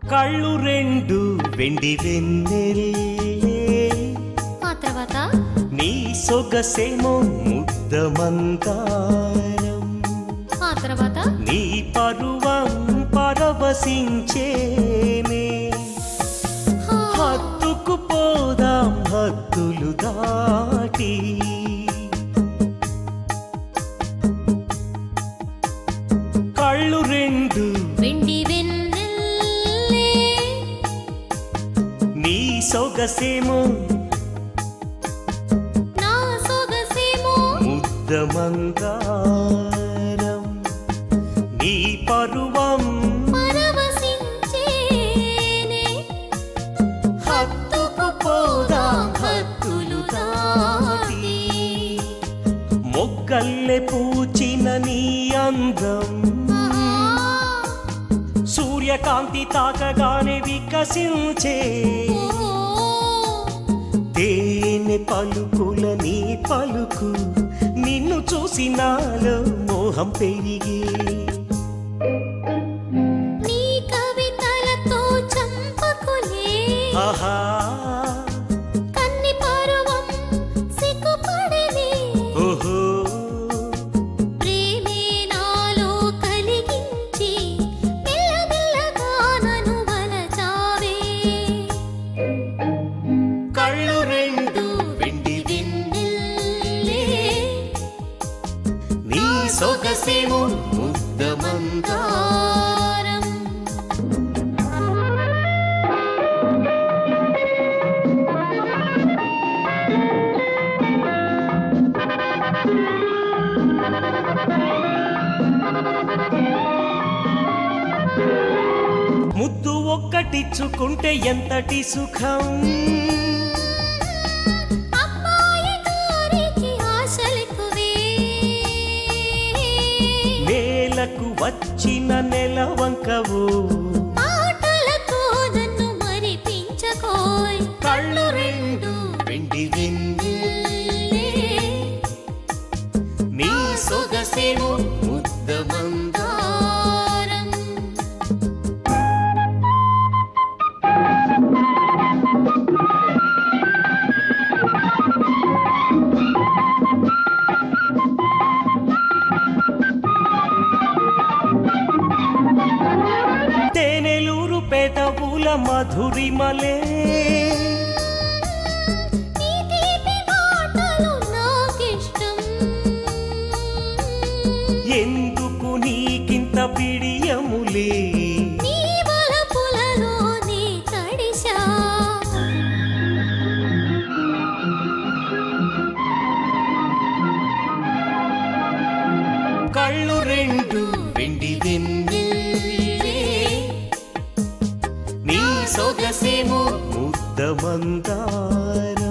కళ్ళు రెండు వెండి వెన్నెల్లే ఆ తర్వాత నీ సొగసేమో ముద్ద మందారం ఆ తర్వాత నీ పరువం పరవశించేనే హత్తుకు పోదాం హద్దులు దాటి కళ్ళు రెండు వెండి వెన్నెల్లే నీ సొగసేమో నా సొగసేమో ముద్ద మందారం నీ పరువం పరవశించేనే హత్తుకు పోదాం హద్దులు దాటి మొగ్గల్లె పూచిన నీ అందం సూర్యకాంతి తాకగానే వికసించే తేనె పలుకుల నీ పలుకు నిన్ను చూసి నాలో మోహం పెరిగే నీ కవితలతో చంపకులే ఆహా కన్ని పరువం సిగ్గుపడలే ఓహో ప్రేమే నాలో కలిగించి మెల్లమెల్లగా నన్ను వలచావే కళ్ళు రెండు వెండి వెన్నెల్లే నీ సొగసేమో ముద్ద మందారం దారం ముద్దు ఒక్కటిచ్చుకుంటే ఎంతటి సుఖం అమ్మాయి గారికి ఆశలెక్కువే నేలకు వచ్చిన నెలవంకవు మాటలతో నన్ను మరిపించకోయ్ కళ్ళు రెండు వెండి వెన్నెల్లే నీ సొగసేమో ముద్ద మందారం దారం తేనెలూరు పెదవుల మధురిమలే నీ తీపి మాటలు నాకిష్టం ఎందుకు నీకింత పిడియములే నీ వలపులలో నీ తడిశా కళ్ళు రెండు వెండి వెన్నెల్లే నీ సొగసేమో ముద్ద మందారం